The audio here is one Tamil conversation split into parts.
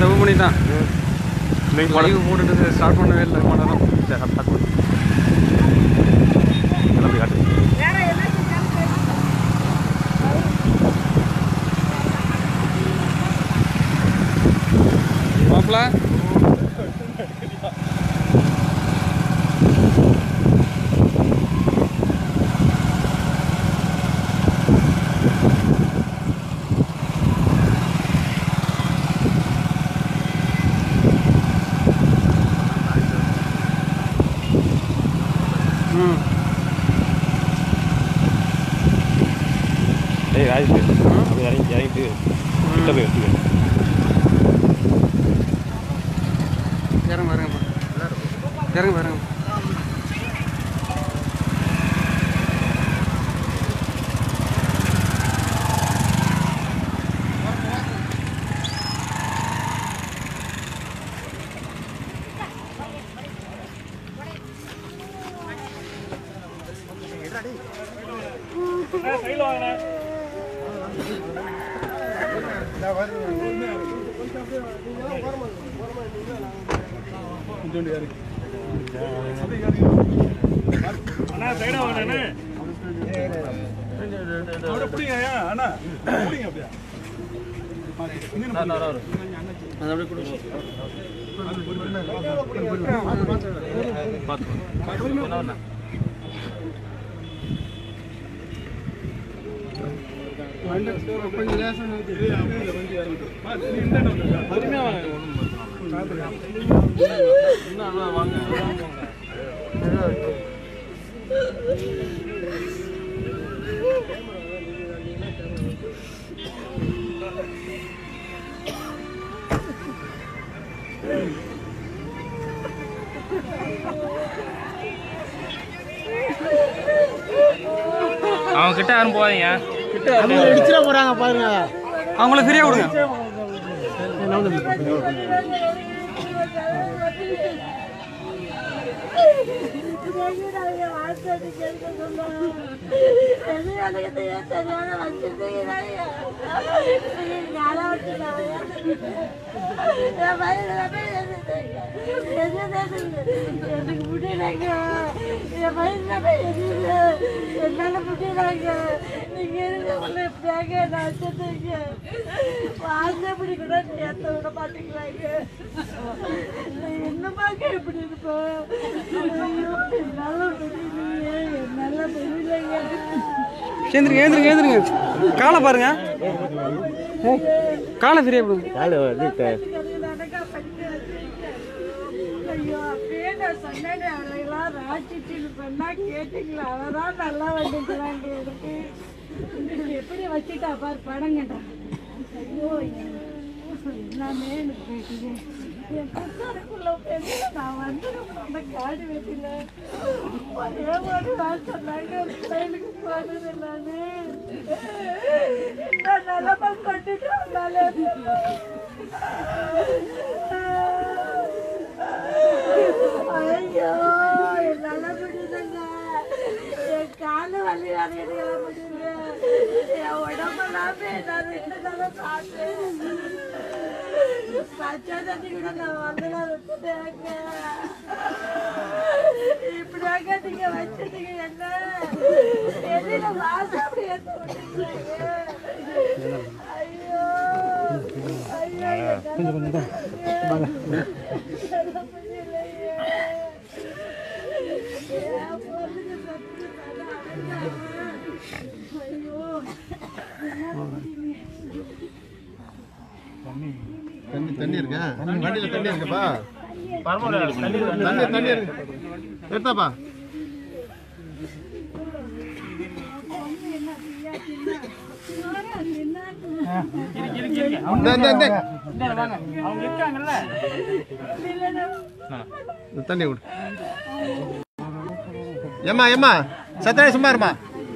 செவ் பண்ணி தான் இன்னைக்கு லைவ் போட்டுட்டு ஸ்டார்ட் பண்ணவே இல்லை ரொம்ப நேரம் சரி, அப்ப பார்த்து கொடு. கிளம்பி காட்டு மாப்பிள ம் ஏய் ராஜேஷ் அப்படி இறங்கி இறங்கிட்டு கிட்ட போய் வச்சுக்க இறங்க இறங்க இறங்க இறங்க அது அப்படியே கொடு அவன் கிட்ட யாரும் போவாதீங்க இடிச்சிட போறாங்க பாருங்க அவங்கள ஃப்ரீயாக விடுங்க எனக்கு முடியலங்க என் வயசுல என்னால முடியலங்க நீங்க இருக்க உள்ள எப்படியாங்க நான் வச்சிருந்தீங்க வாசப்படி கூட ஏத்த விட மாட்டேங்கிறாங்க நான் என்னமாங்க இப்படி இருப்பேன் ஐயோ, என்னால முடியலையே என்னால முடியலைங்க ஏந்திருங்க ஏந்திருங்க ஏந்திருங்க காலை பாருங்க காலை ஃப்ரீயாக விடுங்க காலு வந்து நடக்கா படிக்க வச்சிருக்கேன். ஐயோ, அப்பயே நான் சொன்னேனே, அவளையெல்லாம் ராட்சசின்னு சொன்னா கேட்டீங்களா? அவதான் நல்லா வந்துக்கிறாங்க எனக்கு. இப்படி எப்படி வச்சுட்டா பாரு படங்கடா. ஐயோ, என் எல்லாமே எனக்கு கேக்குது. என் புத்தருக்குள்ள பெரிய நான் வந்துருப்பேன் அந்த காடு வெட்டில. ஒரே ஒரு நாள் சொன்னாங்க, கோயிலுக்கு போனது நானு. இந்த நிலைமை கொண்டுட்டு வந்தாலே ஐயோ என்னால முடியலங்க என் காலு வலி வரையறதுல முடியல என் உடம்பெல்லாம் நான் ரெண்டு நாளா சாப்பிட்டேன் பச்சை தண்ணி கூட நான் வந்து விட்டுட்டேங்க இப்படியாங்க நீங்க வச்சிட்டீங்க என்ன எதிர வாசம் அப்படி எடுத்து விட்டுருக்கீங்க ஐயோ ஐயோ கொஞ்சம் கொஞ்சம் தண்ணி தண்ணி இருக்கா வண்டியில தண்ணி இருக்குப்பா தண்ணி தண்ணி இருக்கு எடுத்தாப்பா இந்த, இந்த, இந்த. இந்த தண்ணி விடு ஏம்மா ஏம்மா சத்தாடி சும்மா இருமா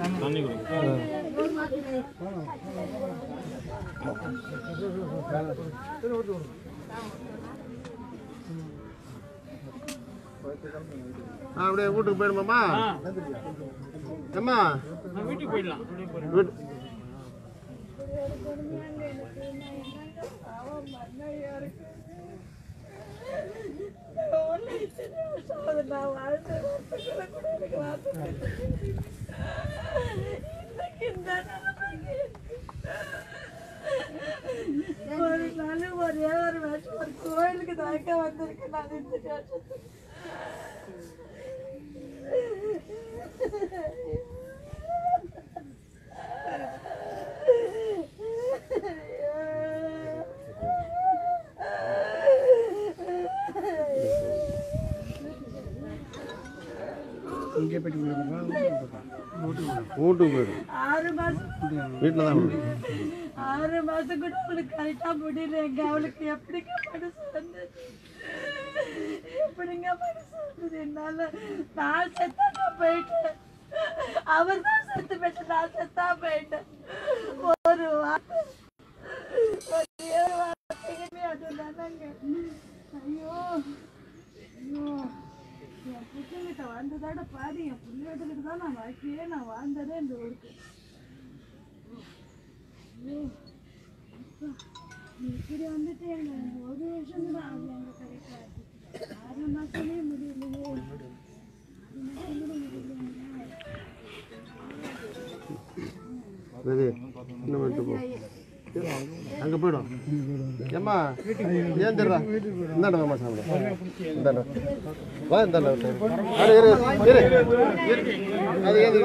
ஆ, அப்படியே வீட்டுக்கு போயிடுமாம்மா ஏம்மா வீட்டுக்கு போயிடலாம் வீட்டு பாவம் பண்ணையா இருக்கு இன்னைக்கு இந்த நிலைமைக்கு. ஒரு நாள் ஒரே ஒரு வருஷம் ஒரு கோயிலுக்கு தாக்க வந்திருக்கு நான் இந்த வருஷத்துக்கு இங்கே போயிட்டு வீட்டுக்கு போயிடு ஆறு மாசம் வீட்டில் தான் விடு. ஆறு மாசம் கூட அவளுக்கு கரெக்டா முடியலங்க அவளுக்கு எப்படிங்க மனசு வந்து எப்படிங்க மனசு வந்தது என்னால நான் செத்தா நான் போயிட்டேன் அவர் தான் செத்து போயிட்டு நான் செத்தா போயிட்டேன் ஒரு வார்த்தை ஒரே ஒரு வார்த்தைக்குமே அது தானங்க ஐயோ ஐயோ என் பிள்ளைகிட்ட வந்ததோட பாதி என் பிள்ளைகிட்ட தான் நான் வாழ்க்கையே நான் வாழ்ந்ததே இந்த ஊருக்கு ஐயோ, அப்பா, நீ இப்படி வந்துட்டு எங்க ஒரு வருஷம் கூட ஆகல எங்க கரெக்டா ஆறு மாசமே முடியலையே ஆறு மாசம் கூட முடியலையே சரி இன்னும் விட்டு போ அங்கே போயிடும் ஏம்மா ஏந்திரா இந்தாண்ட வாம்மா சாமி இந்தாண்ட வா இந்தாண்ட அட இரு இரு இரு. அது ஏந்து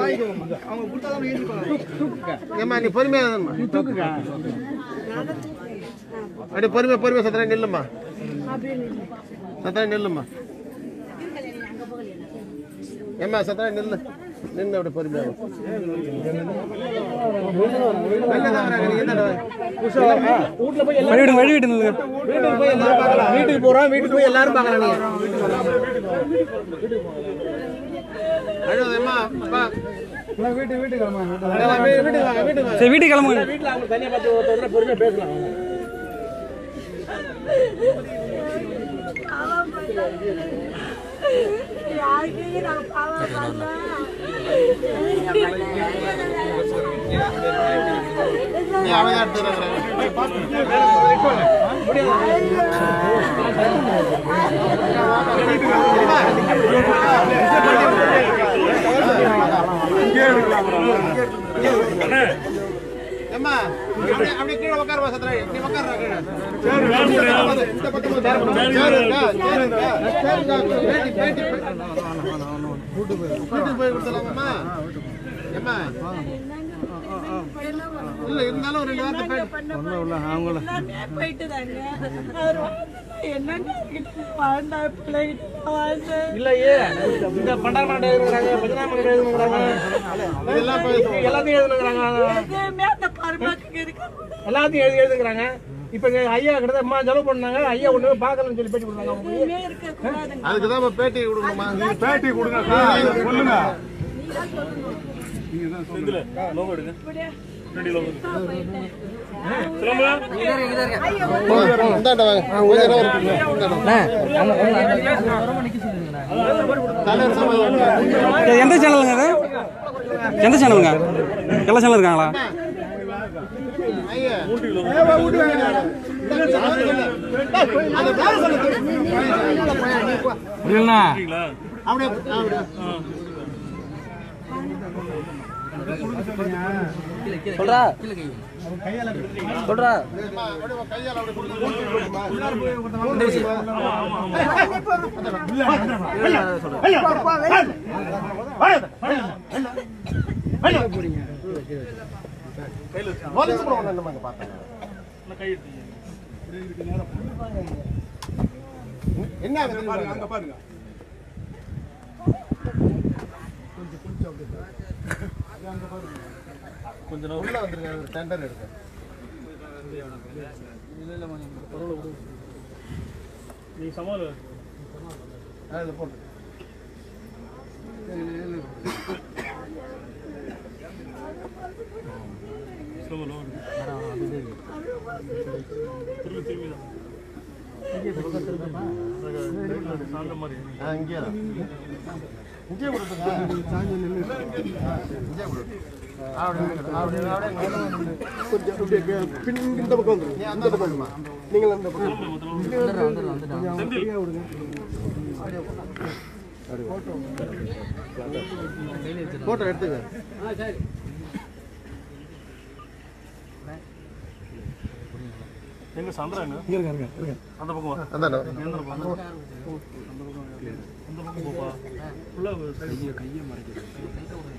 ஏம்மா நீ பொறுமையாக இருந்தம்மா. அப்படியே பொறுமையாக பொறுமையாக சத்தரா நில்லும்மா சத்தரா நில்லும்மா ஏம்மா சத்தரா நில்லு நின்று அப்படி பொறுமையாக வழி விடுங்க வழி விடுங்க வீட்டுக்கு போறோம் வீட்டுக்கு போய் எல்லாரும் பார்க்கலாம் நீங்க அழுவதேம்மா அப்பா வீட்டு வீட்டுக்கு கிளம்புங்க வீட்டுக்கு வாங்க வீட்டுக்கு வாங்க சரி வீட்டுக்கு கிளம்புங்க வீட்டுல அவங்க தனியா பார்த்து ஒருத்தர் பொறுமையா பேசலாம் பாவம் பண்ணாங்க. யாருக்கையும் நான் பாவம் பண்ணேன். நீ அவன் தான் எடுத்துக்கிறாங்க ஏம்மா அப்படியே அப்படியே கீழே உட்காருவா சத்ரா நீ உட்காருடா கீழே இந்த பக்கம் சேர் இருக்கா சேர் இருக்கா சேர் இருக்கா பேட்டி பேட்டி வீட்டுக்கு போய் கொடுத்தலாமாம்மா ஏம்மா இல்ல இருந்தாலும் ஒரு ரெண்டு வார்த்தை பேட்டி எல்லாமே போயிட்டுதாங்க. அவர் வாழ்ந்தா என்னங்க அவர்கிட்ட வாழ்ந்தா, பிள்ளைகிட்ட வாழ்ந்தேன். இல்லையே இந்த பண்டார மாட்டை எழுதுறாங்க பஜனா மாட்டை எழுதுறாங்க இதெல்லாம் பேசுவோம் எல்லாத்தையும் எழுதுங்கிறாங்க எதுவுமே அந்த பரமாக்கு இருக்க எல்லாத்தையும் எழுதி எழுதுங்கிறாங்க இப்ப இங்க ஐயா கிட்ட அம்மா செலவு பண்ணாங்க ஐயா ஒண்ணுமே பார்க்கலன்னு சொல்லி பேட்டி கொடுத்தாங்க அவங்க எதுவுமே இருக்கக்கூடாதுங்க. அதுக்கு தான் பேட்டி கொடுக்கணுமா பேட்டி கொடுங்க சொல்லுங்க இப்படியே சுத்தமா போயிட்டேன். இந்தாண்ட வாங்க கொஞ்ச நேரம் இருக்குங்க. இந்தாண்ட வாங்க. தலைவர் சமாதி எந்த சேனலுங்க அது எந்த சேனலுங்க எல்லா சேனல் இருக்காங்களா ஐயா. அந்த பேரை சொல்லு. இல்லைண்ணா அப்படியே அப்படியே சொல்றா சொல்றா அம்மா, அப்படியே உன் கையால அப்படியே கொடுத்து கூட்டிட்டு போடுமா. போலீஸ் கூட ஒண்ணு நம்ம பார்த்தேன் என்ன ஆகுது பாருங்க அங்க பாருங்க கொஞ்சம் உள்ள வந்துருங்க டெண்டர் எடுக்க நீ சமாளு ஆ, இதை போட்டு ஆ, இங்கே தான். இங்கே கொடுத்துங்க. ஆ, இங்கே கொடு. அப்படி நில்லு. அப்படி நில்லு. அப்படியே நில்லு. கொஞ்சம் அப்படியே கே- பின் இந்த பக்கம் வந்துருங்க. நீ அந்த பக்கம் வாங்கம்மா. நீங்கள் அந்த பக்கம் போட்டோ எடுத்துக்க எங்க சந்திரங்க அந்த பக்கம் வா. அந்த அந்த பக்கம் அந்த பக்கம் அந்த பக்கம் போப்பா ஃபுல்லா கையை கையை மறைக்கிறது